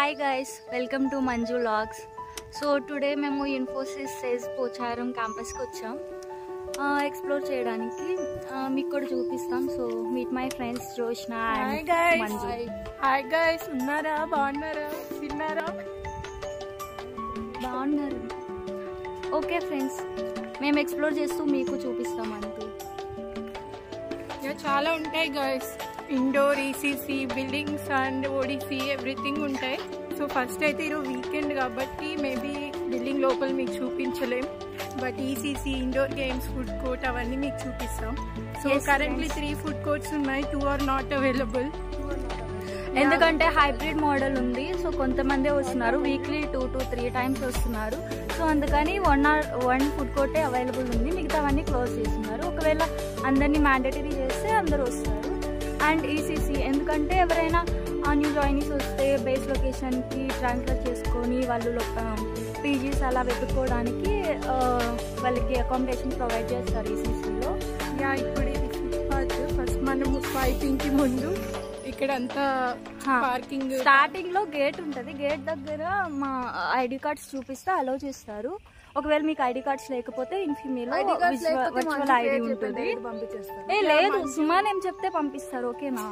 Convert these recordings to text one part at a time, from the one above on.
Hi guys welcome to Manju logs so today మేము Infosys Sage Pocharam క్యాంపస్కి వచ్చాం explore చేయడానికి ఆ, మీకు కూడా చూపిస్తాం so meet my friends Jyoshna hi and guys Manju hi guys ఉన్నారా బాగున్నారా తిన్నారా బాగున్నారు ఓకే ఫ్రెండ్స్ మేము ఎక్స్ప్లోర్ చేస్తూ మీకు చూపిస్తాం అంతే ఇక చాలా ఉంటాయి guys indoor ECC buildings and ODC everything ఉంటాయి సో ఫస్ట్ అయితే ఈరోజు వీకెండ్ కాబట్టి మేబీ బిల్డింగ్ లోపల మీకు చూపించలేం but ECC indoor games food court అవన్నీ మీకు చూపిస్తాం so Yes, currently friends. Three food courts ఉన్నాయి టూ ఆర్ నాట్ అవైలబుల్ ఎందుకంటే హైబ్రిడ్ మోడల్ ఉంది సో కొంతమంది వస్తున్నారు weekly two to three times వస్తున్నారు సో అందుకని వన్ ఆర్ వన్ ఫుడ్ కోర్టే అవైలబుల్ ఉంది మిగతావన్నీ క్లోజ్ చేస్తున్నారు ఒకవేళ అందరినీ మ్యాండేటరీ చేస్తే అందరూ వస్తారు అండ్ ఈసీసీ ఎందుకంటే ఎవరైనా న్యూ జాయినీస్ వస్తే బేస్ లొకేషన్కి ట్రాన్స్ఫర్ చేసుకొని వాళ్ళు పీజీస్ అలా వెతుక్కోవడానికి ఆ, వాళ్ళకి అకామిడేషన్ ప్రొవైడ్ చేస్తారు ఈసీసీలో యా ఇప్పుడు ఇది ఫుట్పాత్ ఫస్ట్ మనము స్వైపింగ్ కి ముందు ఇక్కడ అంతా హా. పార్కింగ్ స్టార్టింగ్ లో గేట్ ఉంటది గేట్ దగ్గర మా ఐడి కార్డ్స్ చూపిస్తే అలో చేస్తారు ఒకవేళ మీకు ఐడి కార్డ్స్ లేకపోతే ఇన్ఫిమీలో వర్చువల్ ఐడి ఉంటుంది ఏ లేదు సుమా నేను చెప్తే పంపిస్తారు ఓకేనా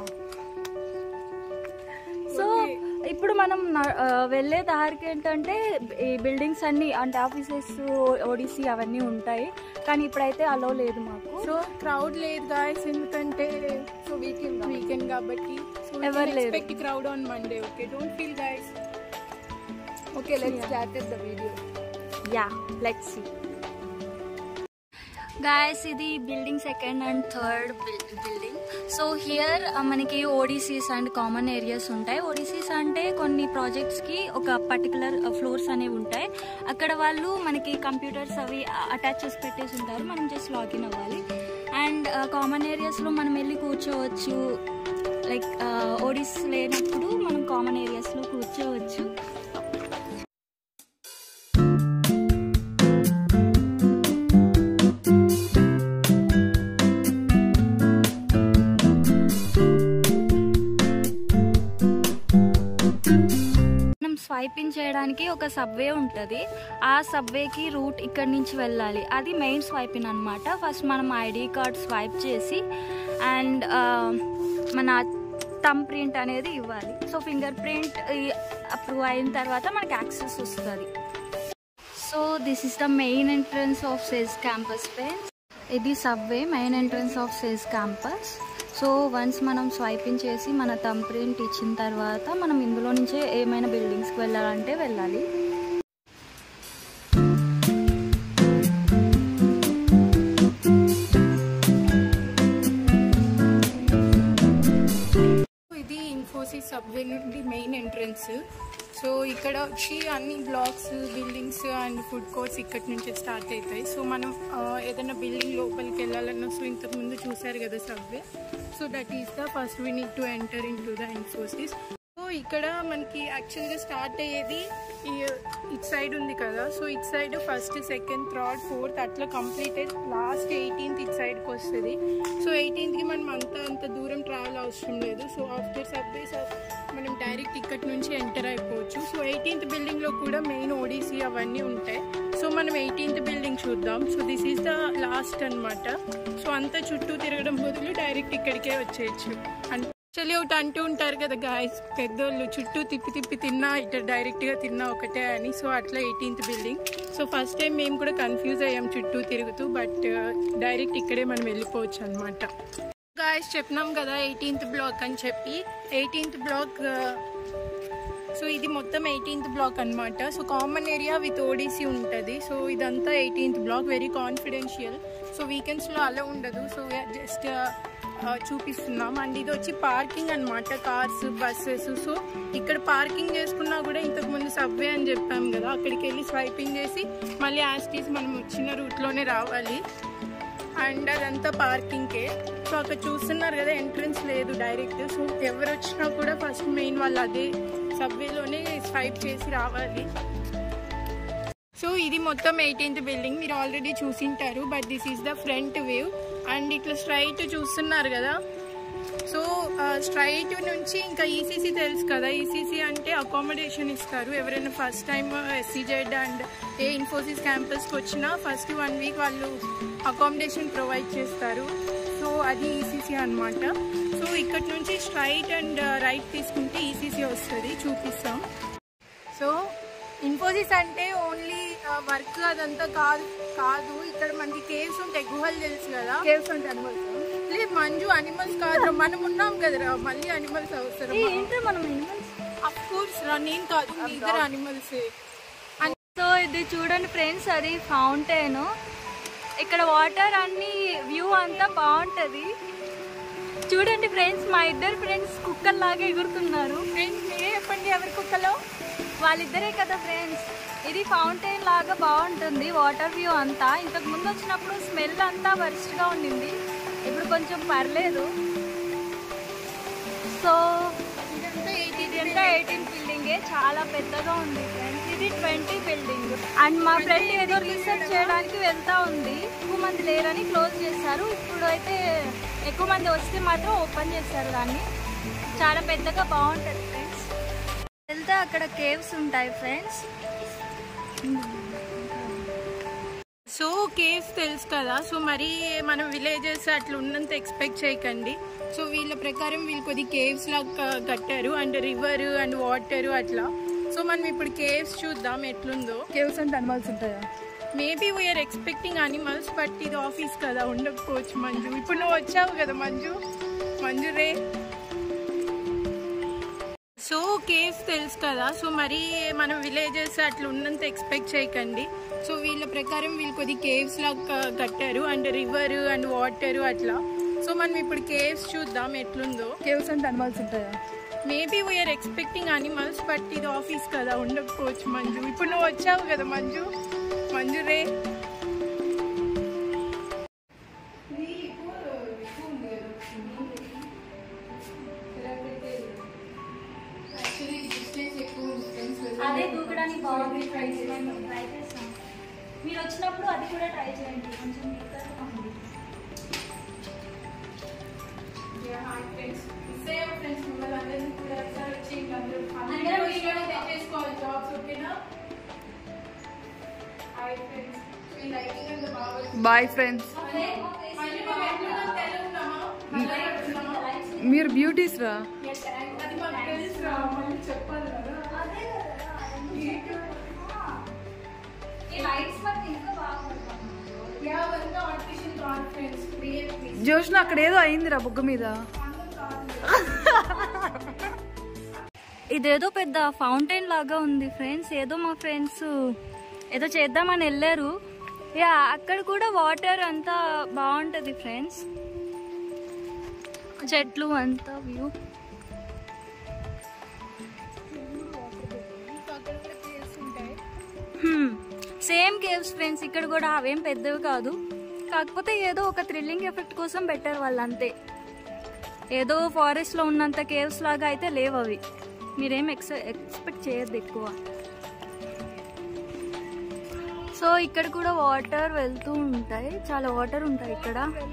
సో ఇప్పుడు మనం న- ఆ, వెళ్ళే దారికి ఏంటంటే ఈ బిల్డింగ్స్ అన్ని అంటే ఆఫీసెస్ ఓడిసి అవన్నీ ఉంటాయి కానీ ఇప్పుడైతే అలో లేదు మాకు సో క్రౌడ్ లేదు గాయస్ ఎందుకంటే సో వీకెండ్ వీకెండ్ కాబట్టి సో ఎవరు లేరు. Expect crowd on Monday okay don't feel guys okay let's start the video ya let's see guys ఇది building second and third building so here మనకి ODCs and common areas ఉంటాయి ఓడిసీస్ అంటే కొన్ని ప్రాజెక్ట్స్కి ఒక particular floors అనేవి ఉంటాయి అక్కడ వాళ్ళు మనకి కంప్యూటర్స్ అవి అటాచ్ చేసి పెట్టేసి ఉంటారు మనం జస్ట్ లాగిన్ అవ్వాలి అండ్ కామన్ ఏరియాస్లో మనం వెళ్ళి కూర్చోవచ్చు లైక్ ఓడిస్ లేనప్పుడు మనం కామన్ ఏరియాస్లో కూర్చోవచ్చు మనం స్వైపింగ్ చేయడానికి ఒక సబ్వే ఉంటుంది ఆ సబ్వేకి రూట్ ఇక్కడి నుంచి వెళ్ళాలి అది మెయిన్ స్వైపింగ్ అనమాట ఫస్ట్ మనం ఐడి కార్డ్ స్వైప్ చేసి అండ్ మన థమ్ ప్రింట్ అనేది ఇవ్వాలి సో ఫింగర్ ప్రింట్ అప్రూవ్ అయిన తర్వాత మనకి యాక్సెస్ వస్తుంది so this is the main entrance of SEZ campus friends ఇది subway main entrance of SEZ campus so once మనం స్వైపింగ్ చేసి మన థమ్ ప్రింట్ ఇచ్చిన తర్వాత మనం ఇందులో నుంచే ఏమైనా బిల్డింగ్స్కి వెళ్ళాలంటే వెళ్ళాలి ఇది ఇన్ఫోసిస్ సబ్వే నుండి మెయిన్ ఎంట్రన్స్ సో ఇక్కడ వచ్చి అన్ని blocks buildings and food courts ఇక్కడ నుంచి స్టార్ట్ అవుతాయి సో మనం ఆ, ఏదైనా బిల్డింగ్ లోపలికి వెళ్ళాలన్నా సో ఇంతకు ముందు చూసారు కదా subway so that is the first we need to enter in to the Infosys so ఇక్కడ మనకి యాక్చువల్గా స్టార్ట్ అయ్యేది ఈ ఇట్ సైడ్ ఉంది కదా సో ఇట్ side first second third fourth అట్లా కంప్లీటెడ్ లాస్ట్ ఎయిటీన్త్ ఇట్ సైడ్కి వస్తుంది సో ఎయిటీన్త్కి మనం అంత అంత దూరం ట్రావెల్ అవసరం లేదు సో ఆఫ్టర్ సబ్వే మనం డైరెక్ట్ ఇక్కడి నుంచి ఎంటర్ అయిపోవచ్చు సో ఎయిటీన్త్ బిల్డింగ్లో కూడా మెయిన్ ఓడిసి అవన్నీ ఉంటాయి సో మనం ఎయిటీన్త్ బిల్డింగ్ చూద్దాం so this is the last అన్నమాట సో అంతా చుట్టూ తిరగడం బదులు డైరెక్ట్ ఇక్కడికే వచ్చేయచ్చు అంటే యాక్చువల్లీ ఒకటి అంటూ ఉంటారు కదా గాయస్ పెద్దోళ్ళు చుట్టూ తిప్పి తిప్పి తిన్నా ఇట్లా డైరెక్ట్గా తిన్నా ఒకటే అని సో అట్లా eighteenth building so first time మేము కూడా కన్ఫ్యూజ్ అయ్యాం చుట్టూ తిరుగుతూ బట్ డైరెక్ట్ ఇక్కడే మనం వెళ్ళిపోవచ్చు అనమాట గాయస్ చెప్పినాం కదా ఎయిటీన్త్ బ్లాక్ అని చెప్పి ఎయిటీన్త్ బ్లాక్ సో ఇది మొత్తం ఎయిటీన్త్ బ్లాక్ అన్నమాట so common area with ODC ఉంటుంది సో ఇదంతా eighteenth block very confidential so వీకెండ్స్లో అలా ఉండదు సో జస్ట్ చూపిస్తున్నాం అండ్ ఇది వచ్చి పార్కింగ్ అన్నమాట కార్స్ బస్సెస్ సో ఇక్కడ పార్కింగ్ చేసుకున్నా కూడా ఇంతకు ముందు సబ్వే అని చెప్పాం కదా అక్కడికి వెళ్ళి స్వైపింగ్ చేసి మళ్ళీ యాస్టీస్ మనం వచ్చిన రూట్లోనే రావాలి అండ్ అదంతా పార్కింగ్కే సో అక్కడ చూస్తున్నారు కదా ఎంట్రన్స్ లేదు డైరెక్ట్ సో ఎవరు వచ్చినా కూడా ఫస్ట్ మెయిన్ వాళ్ళు అదే సబ్వేలోనే స్వైప్ చేసి రావాలి సో ఇది మొత్తం ఎయిటీన్త్ బిల్డింగ్ మీరు ఆల్రెడీ చూసింటారు but this is the front view and ఇట్లా స్ట్రైట్ చూస్తున్నారు కదా సో స్ట్రైట్ నుంచి ఇంకా ఈసీసీ తెలుసు కదా ఈసీసీ అంటే అకామిడేషన్ ఇస్తారు ఎవరైనా ఫస్ట్ టైం ఎస్సీజెడ్ అండ్ ఏ ఇన్ఫోసిస్ క్యాంపస్కి వచ్చినా ఫస్ట్ వన్ వీక్ వాళ్ళు అకామిడేషన్ ప్రొవైడ్ చేస్తారు సో అది ఈసీసీ అన్నమాట సో ఇక్కడ నుంచి స్ట్రైట్ అండ్ రైట్ తీసుకుంటే ఈసీసీ వస్తుంది చూపిస్తాం సో ఇన్ఫోసిస్ అంటే ఓన్లీ వర్క్ అదంతా కాదు కాదు ఇక్కడ మనకి కేవ్స్ ఉంటాయి గుహలు తెలుసు కదా కేవ్స్ అంటే అనిమల్స్ లేదు మంజు అనిమల్స్ కాదు మనం ఉన్నాం కదరా మళ్ళీ అనిమల్స్ అవసరం ఏంటో మనం అఫ్ కోర్స్ రా నేను కాదు మీ ఇద్దరు అనిమల్స్ సో ఇది చూడండి ఫ్రెండ్స్ అది ఫౌంటైన్ ఇక్కడ వాటర్ అన్ని వ్యూ అంతా బాగుంటది చూడండి ఫ్రెండ్స్ మా ఇద్దరు ఫ్రెండ్స్ కుక్కల్లాగా ఎగురుతున్నారు ఫ్రెండ్స్ మీరే చెప్పండి ఎవరి కుక్కలో వాళ్ళిద్దరే కదా ఫ్రెండ్స్ ఇది ఫౌంటైన్ లాగా బాగుంటుంది వాటర్ వ్యూ అంతా ఇంతకు ముందు వచ్చినప్పుడు స్మెల్ అంతా worst గా ఉండింది ఇప్పుడు కొంచెం పర్లేదు సో ఇదంతా ఎయిటీ ఇదంతా ఎయిటీన్ బిల్డింగే చాలా పెద్దగా ఉంది ఫ్రెండ్స్ ఇది ట్వంటీ బిల్డింగ్ అండ్ మా ఫ్రెండ్ ఏదో రీసెర్చ్ చేయడానికి వెళ్తా ఉంది ఎక్కువ మంది లేరని క్లోజ్ చేశారు ఇప్పుడు అయితే ఎక్కువ మంది వస్తే మాత్రం ఓపెన్ చేస్తారు దాన్ని చాలా పెద్దగా బాగుంటుంది ఫ్రెండ్స్ వెళ్తే అక్కడ కేవ్స్ ఉంటాయి ఫ్రెండ్స్ సో కేవ్స్ తెలుసు కదా సో మరి మనం విలేజెస్ అట్లా ఉన్నంత ఎక్స్పెక్ట్ చేయకండి సో వీళ్ళ ప్రకారం వీళ్ళు కొద్ది కేవ్స్ లాగా కట్టారు అండ్ రివర్ అండ్ వాటర్ అట్లా సో మనం ఇప్పుడు కేవ్స్ చూద్దాం ఎట్లుందో కేవ్స్ అంటే అనిమల్స్ ఉంటాయా maybe we are expecting animals but ఇది ఆఫీస్ కదా ఉండకపోవచ్చు మంజు ఇప్పుడు నువ్వు వచ్చావు కదా మంజు మంజు రే సో కేవ్స్ తెలుసు కదా సో మరి మనం విలేజెస్ అట్లా ఉన్నంత ఎక్స్పెక్ట్ చేయకండి సో వీళ్ళ ప్రకారం వీళ్ళు కొద్ది కేవ్స్ లాగా కట్టారు అండ్ రివర్ అండ్ వాటర్ అట్లా సో మనం ఇప్పుడు కేవ్స్ చూద్దాం ఎట్లుందో కేవ్స్ అంటే అనిమల్స్ ఉంటాయా maybe we are expecting animals but ఇది ఆఫీస్ కదా ఉండకపోవచ్చు మంజు ఇప్పుడు నువ్వు వచ్చావు కదా మంజు మంజు రే అదే దూకడానికి బాగుంది ట్రై చేస్తాం ట్రై చేస్తాం మీరు వచ్చినప్పుడు అది కూడా ట్రై చేయండి కొంచెం డిఫరెంట్గా ఉంది అందరం బాయ్ ఫ్రెండ్స్ మీరు బ్యూటీస్ రా ఈ లైట్స్ మనకి ఇంకా బాగుంటుంది జోష్న అక్కడ ఏదో అయిందిరా బుగ్గ మీద ఇదేదో పెద్ద ఫౌంటైన్ లాగా ఉంది ఫ్రెండ్స్ ఏదో మా ఫ్రెండ్స్ ఏదో చేద్దామని వెళ్ళారు యా అక్కడ కూడా వాటర్ అంతా బాగుంటుంది ఫ్రెండ్స్ చెట్లు అంతా వ్యూ సేమ్ కేవ్స్ ఫ్రెండ్స్ ఇక్కడ కూడా అవేం పెద్దవి కాదు కాకపోతే ఏదో ఒక థ్రిల్లింగ్ ఎఫెక్ట్ కోసం పెట్టారు వాళ్ళు అంతే ఏదో ఫారెస్ట్ లో ఉన్నంత కేవ్స్ లాగా అయితే లేవు అవి మీరేం ఎక్స్ ఎక్స్పెక్ట్ చేయొద్దు ఎక్కువ సో ఇక్కడ కూడా వాటర్ వెళ్తూ ఉంటాయి చాలా వాటర్ ఉంటాయి ఇక్కడ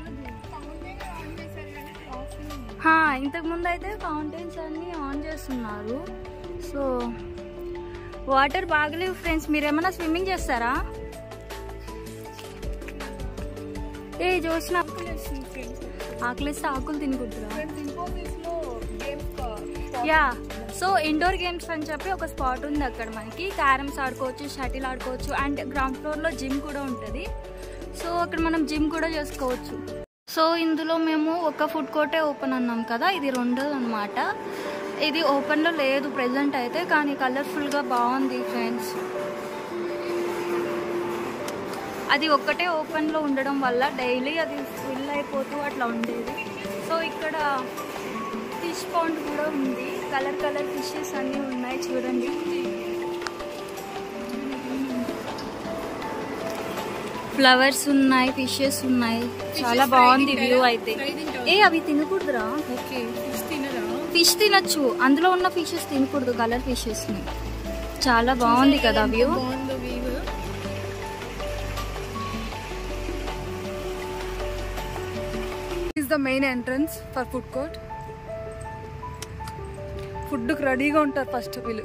హా, ఇంతకు ముందు అయితే ఫౌంటైన్స్ అన్ని ఆన్ చేస్తున్నారు సో వాటర్ బాగలేవు ఫ్రెండ్స్ మీరు ఏమైనా స్విమ్మింగ్ చేస్తారా ఏ చూసిన ఆకలిస్తే ఆకులు తినుకుంటురా యా సో ఇండోర్ గేమ్స్ అని చెప్పి ఒక స్పాట్ ఉంది అక్కడ మనకి క్యారమ్స్ ఆడుకోవచ్చు షటిల్ ఆడుకోవచ్చు అండ్ గ్రౌండ్ ఫ్లోర్లో జిమ్ కూడా ఉంటుంది సో అక్కడ మనం జిమ్ కూడా చేసుకోవచ్చు సో ఇందులో మేము ఒక ఫుడ్ కోర్టే ఓపెన్ అన్నాం కదా ఇది రెండోది అనమాట ఇది ఓపెన్లో లేదు ప్రెసెంట్ అయితే కానీ కలర్ఫుల్గా బాగుంది ఫ్రెండ్స్ అది ఒక్కటే ఓపెన్లో ఉండడం వల్ల డైలీ అది ఫిల్ అయిపోతూ అట్లా ఉండేది సో ఇక్కడ ఫిష్ పౌండ్ కూడా ఉంది కలర్ కలర్ ఫిషెస్ అన్నీ ఉన్నాయి చూడండి ఫ్లవర్స్ ఉన్నాయి ఫిషెస్ ఉన్నాయి చాలా Fishes బాగుంది fry వ్యూ తింటారా? అయితే Fry తింటావా? ఏ అవి తినకూడదురా ఓకే ఫిష్ తినరా ఫిష్ తినచ్చు అందులో ఉన్న ఫిషెస్ తినకూడదు కలర్ ఫిషెస్ ని చాలా బాగుంది కదా వ్యూ బాగుందో view is the main entrance for food court ఫుడ్కి రెడీగా ఉంటారు ఫస్ట్ వీళ్ళు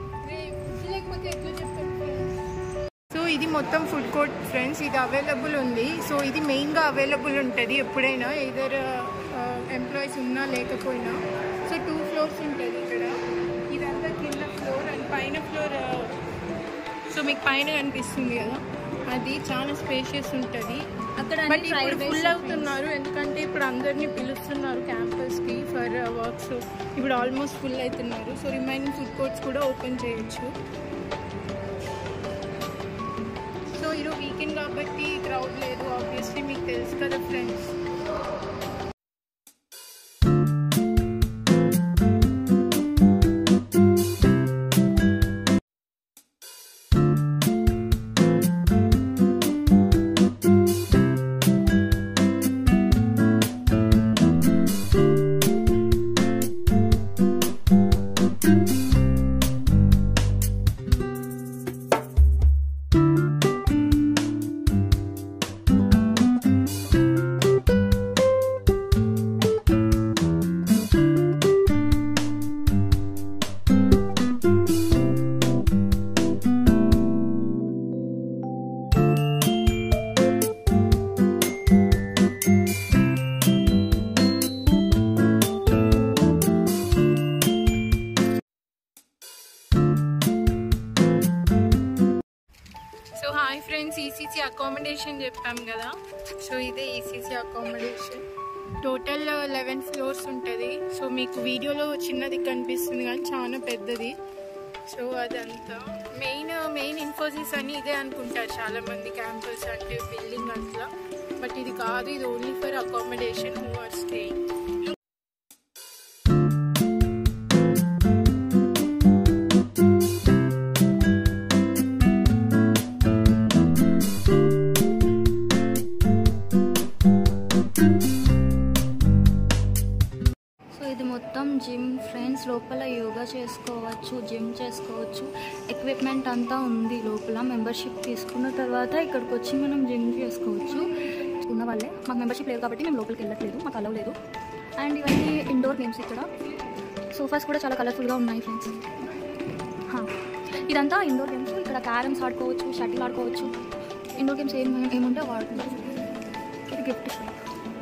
సో ఇది మొత్తం ఫుడ్ కోర్ట్ ఫ్రెండ్స్ ఇది అవైలబుల్ ఉంది సో ఇది మెయిన్గా అవైలబుల్ ఉంటుంది ఎప్పుడైనా ఇదర్ ఎంప్లాయీస్ ఉన్నా లేకపోయినా సో టూ ఫ్లోర్స్ ఉంటుంది ఇక్కడ ఇదంతా కింద ఫ్లోర్ అండ్ పైన ఫ్లోర్ సో మీకు పైన కనిపిస్తుంది కదా అది చాలా స్పేషియస్ ఉంటుంది అక్కడ బట్ ఇప్పుడు ఫుల్ అవుతున్నారు ఎందుకంటే ఇప్పుడు అందరినీ పిలుస్తున్నారు క్యాంపస్కి ఫర్ వర్క్స్ ఇప్పుడు ఆల్మోస్ట్ ఫుల్ అవుతున్నారు సో రిమైనింగ్ ఫుడ్ కోర్ట్స్ కూడా ఓపెన్ చేయొచ్చు సో ఈరోజు వీకెండ్ కాబట్టి క్రౌడ్ లేదు ఆబ్వియస్లీ మీకు తెలుసు కదా friends so hi friends ECC accommodation చెప్పాం కదా సో ఇదే ECC accommodation total eleven floors ఉంటుంది సో మీకు వీడియోలో చిన్నది కనిపిస్తుంది కానీ చాలా పెద్దది సో అదంతా మెయిన్ మెయిన్ ఇన్ఫోసిస్ అని ఇదే అనుకుంటారు చాలా మంది క్యాంపస్ అంటే బిల్డింగ్ అట్లా బట్ ఇది కాదు ఇది only for accommodation who are staying so ఇది మొత్తం జిమ్ ఫ్రెండ్స్ లోపల యోగా చేసుకోవచ్చు జిమ్ చేసుకోవచ్చు ఎక్విప్మెంట్ అంతా ఉంది లోపల మెంబర్షిప్ తీసుకున్న తర్వాత ఇక్కడికి వచ్చి మనం జిమ్ చేసుకోవచ్చు ఉన్న వాళ్ళే మాకు మెంబర్షిప్ లేదు కాబట్టి మేము లోపలికి వెళ్ళట్లేదు మాకు అలవ్ లేదు అండ్ ఇవన్నీ ఇండోర్ గేమ్స్ ఇక్కడ సోఫాస్ కూడా చాలా కలర్ఫుల్గా ఉన్నాయి ఫ్రెండ్స్ హా. ఇదంతా ఇండోర్ గేమ్స్ ఇక్కడ క్యారమ్స్ ఆడుకోవచ్చు షటిల్ ఆడుకోవచ్చు ఇండోర్ గేమ్స్ ఏం ఏముంటే అవి ఆడుకోవచ్చు ఇది gift shop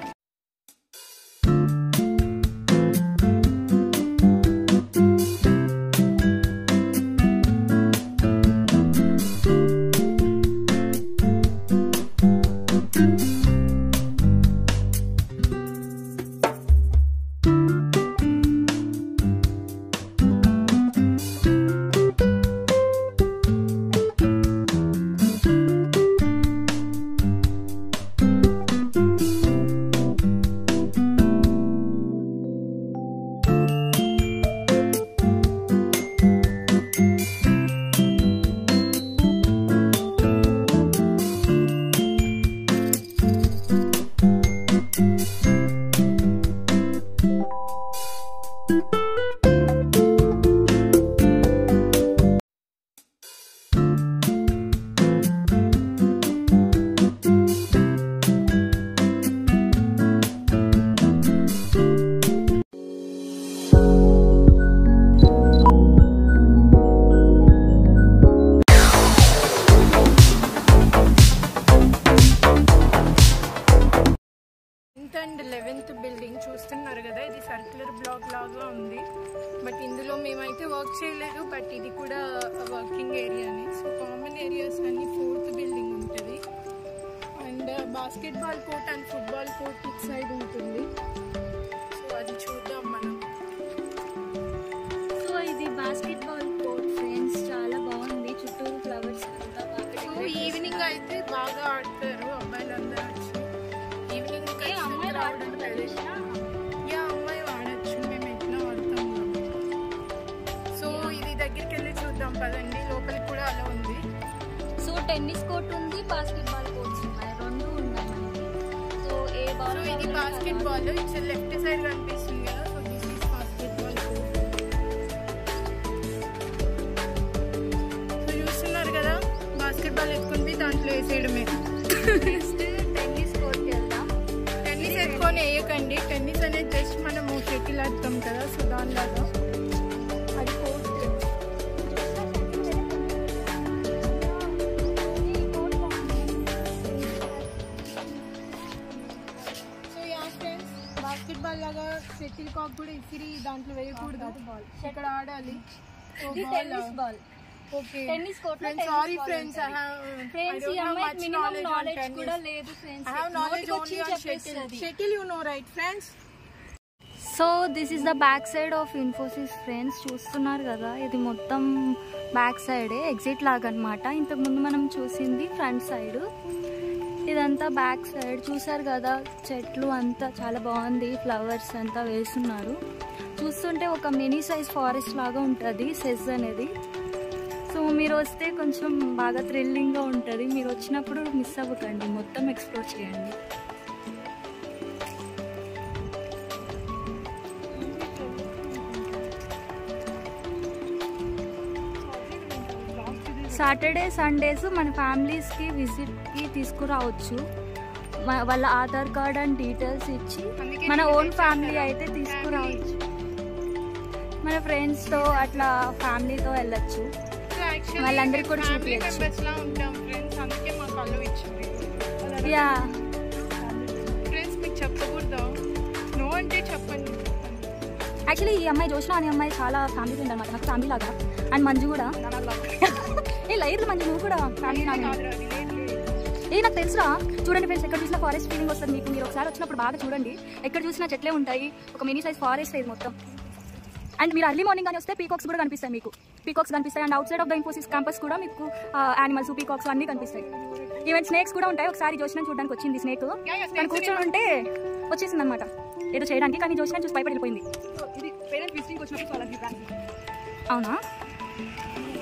tenth and eleventh building చూస్తున్నారు కదా ఇది సర్క్యులర్ బ్లాక్ లాగా ఉంది బట్ ఇందులో మేమైతే వర్క్ చేయలేదు బట్ ఇది కూడా వర్కింగ్ ఏరియానే సో కామన్ ఏరియాస్ అన్ని ఫోర్త్ బిల్డింగ్ ఉంటుంది and basketball court and football court ఇట్ సైడ్ ఉంటుంది సో అది చూద్దాం మనం సో ఇది బాస్కెట్బాల్ కోర్ట్ ఫ్రెండ్స్ చాలా బాగుంది చుట్టూరు ఫ్లవర్స్ అంతా బాగా సో decorate చేశారు. ఈవినింగ్ అయితే బాగా ఆడతారు అబ్బాయిలు అందరూ వచ్చి ఈవినింగ్ ఏ అమ్మాయి వాడుతుందా చూసినా? యా అమ్మాయి వాడచ్చు మేము ఎట్లా వాడతాం సో ఇది దగ్గరికి వెళ్ళి చూద్దాం పదండి లోపలికి కూడా అలా ఉంది సో టెన్నిస్ కోర్ట్ ఉంది బాస్కెట్బాల్ కోర్ట్స్ ఉన్నాయి రెండు ఉన్నాయి మనకి సో ఏ బాల్ సో ఇది basket ball it's left side కనిపిస్తుంది కదా so this is basket ball so చూస్తున్నారు కదా బాస్కెట్ బాల్ ఎత్తుకొని పోయి దాంట్లో వేసేయడమే నెక్స్ట్ టెన్నిస్ కోర్ట్కి వెళ్దాం టెన్నిస్ ఎత్తుకొని వేయకండి టెన్నిస్ అనేది జస్ట్ మనము షటిల్ ఆడతాం కదా సో దానిలాగా బాస్కెట్ బాల్ లాగా షటిల్ కాక్ కూడా ఇసిరి దాంట్లో వేయకూడదు ఇక్కడ ఆడాలి ball okay tennis court friends sorry friends I have friends ఈ అమ్మాయికి మినిమం నాలెడ్జ్ కూడా లేదు friends I have knowledge only on shuttle shuttle you know right friends so this is the back side of Infosys friends చూస్తున్నారు కదా ఇది మొత్తం back సైడే exit లాగా అనమాట ఇంతకుముందు మనం చూసింది ఫ్రంట్ సైడ్ ఇదంతా బ్యాక్ సైడ్ చూసారు కదా చెట్లు అంతా చాలా బాగుంది ఫ్లవర్స్ అంతా వేస్తున్నారు చూస్తుంటే ఒక మినీ సైజ్ ఫారెస్ట్ లాగా ఉంటుంది సెజ్ అనేది సో మీరు వస్తే కొంచెం బాగా థ్రిల్లింగ్గా ఉంటుంది మీరు వచ్చినప్పుడు మిస్ అవ్వకండి మొత్తం ఎక్స్ప్లోర్ చేయండి సాటర్డే సండేస్ మన ఫ్యామిలీస్కి విజిట్కి తీసుకురావచ్చు మ- వాళ్ళ ఆధార్ కార్డ్ అండ్ డీటెయిల్స్ ఇచ్చి మన ఓన్ ఫ్యామిలీ అయితే తీసుకురావచ్చు మన ఫ్రెండ్స్తో అట్లా ఫ్యామిలీతో వెళ్ళొచ్చు వాళ్ళందరికీ కూడా ఫ్యామిలీ చూపించచ్చు. మెంబర్స్ లా ఉంటాం ఫ్రెండ్స్ అందుకే మాకు అల్లు ఇచ్చింది యా ఫ్రెండ్స్ మీకు చెప్పకూడదు నో అంటే చెప్పండి యాక్చువల్లీ ఈ అమ్మాయి జోష్న అనే అమ్మాయి చాలా ఫ్యామిలీ ఫ్రెండ్ అనమాట నాకు ఫ్యామిలీ లాగా అండ్ మంజు కూడా ఏ లైట్ మంజు నువ్వు కూడా ఫ్యామిలీ లాగా ఏ నాకు తెలుసురా చూడండి ఫ్రెండ్స్ ఎక్కడ చూసినా ఫారెస్ట్ ఫీలింగ్ వస్తుంది మీకు మీరు ఒకసారి వచ్చినప్పుడు బాగా చూడండి ఎక్కడ చూసినా చెట్లే ఉంటాయి ఒక మినీ సైజ్ ఫారెస్ట్ ఇది మొత్తం అండ్ మీరు అర్లీ మార్నింగ్ కానీ వస్తే పీకాక్స్ కూడా కనిపిస్తాయి మీకు పీకాక్స్ కనిపిస్తాయి and outside of the Infosys campus కూడా మీకు యానిమల్స్ పీకాక్స్ అన్ని కనిపిస్తాయి ఈవెన్ స్నేక్స్ కూడా ఉంటాయి ఒకసారి జోష్న చూడడానికి వచ్చింది స్నేక్ కానీ కూర్చొని ఉంటే వచ్చేసింది అనమాట ఏదో చేయడానికి కానీ జోష్న చూసి భయపడి వెళ్ళిపోయింది ఇది పేరెంట్ విజిటింగ్ వచ్చినప్పుడు చాలా అవునా